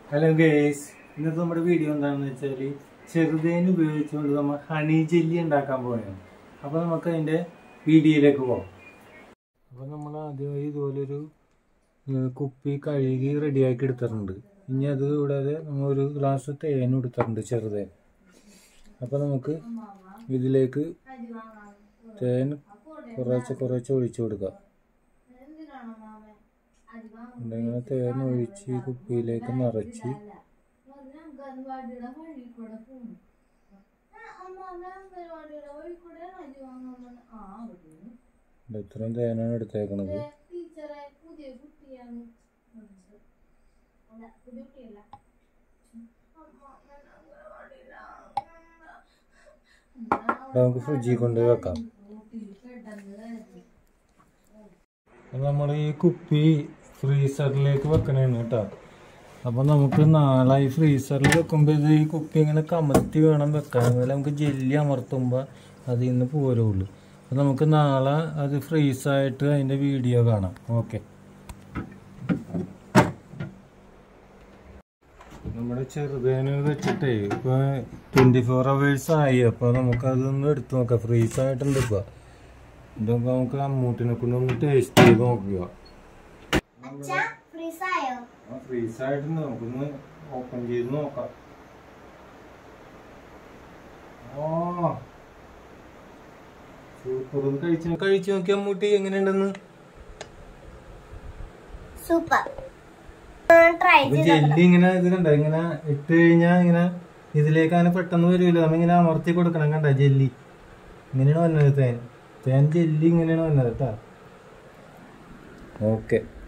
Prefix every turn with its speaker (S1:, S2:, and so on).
S1: hello guys ഇന്നത്തെ നമ്മുടെ video എന്താണെന്ന് വെച്ചാൽ ചെറുതേന് ഉപയോഗിച്ചുകൊണ്ട് നമ്മൾ ഹണി ജെല്ലി ഉണ്ടാക്കാൻ പോവുകയാണ് അപ്പോൾ നമുക്ക് അതിൻ്റെ വീഡിയോയിലേക്ക് പോകാം അപ്പോൾ നമ്മൾ ആദ്യമായി ഇതുപോലൊരു ഏഹ്, കുപ്പി കഴുകി റെഡിയാക്കി എടുത്തിട്ടുണ്ട് ഇനി അത് കൂടാതെ നമ്മൾ ഒരു ഗ്ലാസ് തേനും എടുത്തിട്ടുണ്ട് ചെറുതേൻ അപ്പോൾ നമുക്ക് ഇതിലേക്ക് തേൻ കുറച്ച് കുറച്ച് ഒഴിച്ചു കൊടുക്കാം ഇങ്ങനെ തേൻ ഒഴിച്ച് ഈ കുപ്പിയിലേക്ക് നിറച്ച് ഇത് ഇത്രയും തേനാണ് എടുത്തേക്കണത്
S2: പുതിയ കുട്ടിയാണ് അല്ല പുതിയ കുട്ടിയല്ല
S1: ഇത് നമുക്ക് ഫ്രിഡ്ജിൽ കൊണ്ടുപോയി വെക്കാം നമ്മൾ ഈ കുപ്പി ഫ്രീസറിലേക്ക് വെക്കണേന്ന് കേട്ടോ അപ്പൊ നമുക്ക് നാളെ ഈ ഫ്രീസറിൽ വെക്കുമ്പോൾ ഇത് ഈ കുപ്പി ഇങ്ങനെ കമഴ്ത്തി വേണം വെക്കാൻ അതുപോലെ നമുക്ക് ജെല്ലി അമർത്തുമ്പോൾ അതിൽ നിന്ന് പോരുള്ളൂ അപ്പൊ നമുക്ക് നാളെ അത് ഫ്രീസായിട്ട് അതിന്റെ വീഡിയോ കാണാം ഓക്കെ നമ്മുടെ ചെറുതേന് വെച്ചിട്ടേ ഇപ്പൊ ട്വന്റി ഫോർ അവേഴ്സ് ആയി അപ്പൊ നമുക്ക് അതൊന്ന് എടുത്തു നോക്കാം ഫ്രീസ് ആയിട്ടുണ്ട് ഇപ്പൊ ഇതൊക്കെ നമുക്ക് അമ്മൂട്ടിനെ കൊണ്ട് ഒന്ന് ടേസ്റ്റ് ചെയ്ത് നോക്കുക
S2: ഫ്രീസായോ
S1: ഫ്രീസ് ആയിട്ടുണ്ട് നമുക്കൊന്ന് ഓപ്പൺ ചെയ്ത് നോക്കാം ഓ സൂപ്പർ ഒന്ന് കഴിച്ചു കഴിച്ചു നോക്കി അമ്മൂട്ടി എങ്ങനെയുണ്ടെന്ന്
S2: സൂപ്പർ ട്രൈ
S1: അപ്പൊ ജെല്ലി ഇങ്ങനെ ഇത് കണ്ട ഇങ്ങനെ ഇട്ട് കഴിഞ്ഞാൽ ഇങ്ങനെ ഇതിലേക്ക് അങ്ങനെ പെട്ടെന്ന് വരില്ല നമ്മ ഇങ്ങനെ അമർത്തി കൊടുക്കണം കണ്ട ജെല്ലി ഇങ്ങനെയാണ് വന്നത് തേൻ തേൻ ജെല്ലി ഇങ്ങനെയാണ് വന്നത് കേട്ടാ ഓക്കെ